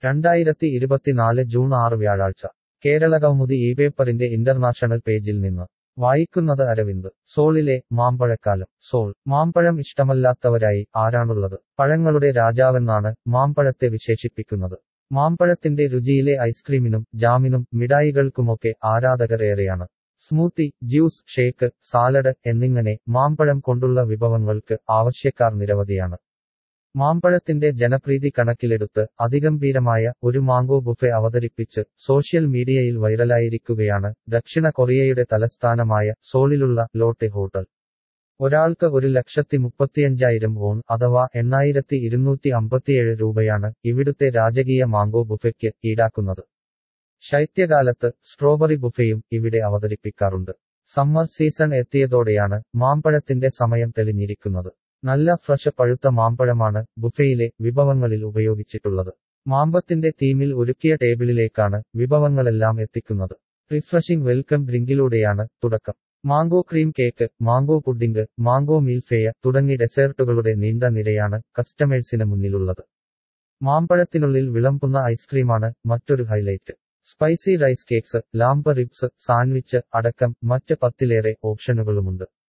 രണ്ടായിരത്തി ഇരുപത്തിനാല് ജൂൺ ആറ് വ്യാഴാഴ്ച കേരളകൗമുദി ഈ പേപ്പറിന്റെ ഇന്റർനാഷണൽ പേജിൽ നിന്ന് വായിക്കുന്നത് അരവിന്ദ് സോളിലെ മാമ്പഴക്കാലം സോൾ മാമ്പഴം ഇഷ്ടമല്ലാത്തവരായി ആരാണുള്ളത് പഴങ്ങളുടെ രാജാവെന്നാണ് മാമ്പഴത്തെ വിശേഷിപ്പിക്കുന്നത് മാമ്പഴത്തിന്റെ രുചിയിലെ ഐസ്ക്രീമിനും ജാമിനും മിഠായികൾക്കുമൊക്കെ ആരാധകർ ഏറെയാണ് സ്മൂത്തി ജ്യൂസ് ഷേക്ക് സാലഡ് എന്നിങ്ങനെ മാമ്പഴം കൊണ്ടുള്ള വിഭവങ്ങൾക്ക് ആവശ്യക്കാർ നിരവധിയാണ് മാമ്പഴത്തിന്റെ ജനപ്രീതി കണക്കിലെടുത്ത് അതിഗംഭീരമായ ഒരു മാങ്കോ ബുഫെ അവതരിപ്പിച്ച് സോഷ്യൽ മീഡിയയിൽ വൈറലായിരിക്കുകയാണ് ദക്ഷിണ കൊറിയയുടെ തലസ്ഥാനമായ സോളിലുള്ള ലോട്ടെ ഹോട്ടൽ ഒരാൾക്ക് ഒരു ലക്ഷത്തി മുപ്പത്തിയഞ്ചായിരം വോൺ അഥവാ എണ്ണായിരത്തി ഇരുന്നൂറ്റി അമ്പത്തിയേഴ് രൂപയാണ് ഇവിടുത്തെ രാജകീയ മാങ്കോ ബുഫയ്ക്ക് ഈടാക്കുന്നത് ശൈത്യകാലത്ത് സ്ട്രോബറി ബുഫയും ഇവിടെ അവതരിപ്പിക്കാറുണ്ട് സമ്മർ സീസൺ എത്തിയതോടെയാണ് മാമ്പഴത്തിന്റെ സമയം തെളിഞ്ഞിരിക്കുന്നത് നല്ല ഫ്രഷ് പഴുത്ത മാമ്പഴമാണ് ബുഫയിലെ വിഭവങ്ങളിൽ ഉപയോഗിച്ചിട്ടുള്ളത് മാമ്പത്തിന്റെ തീമിൽ ഒരുക്കിയ ടേബിളിലേക്കാണ് വിഭവങ്ങളെല്ലാം എത്തിക്കുന്നത് റിഫ്രഷിംഗ് വെൽക്കം ഡ്രിങ്കിലൂടെയാണ് തുടക്കം mango cream cake mango pudding mango millefeuille തുടങ്ങി ഡെസേർട്ടുകളുടെ നീണ്ട നിരയാണ് കസ്റ്റമേഴ്സിന് മുന്നിലുള്ളത് മാമ്പഴത്തിനുള്ളിൽ വിളമ്പുന്ന ഐസ്ക്രീമാണ് മറ്റൊരു highlight spicy rice cakes lamb ribs sandwich അടക്കം മറ്റ് പത്തിലേറെ ഓപ്ഷനുകളുമുണ്ട്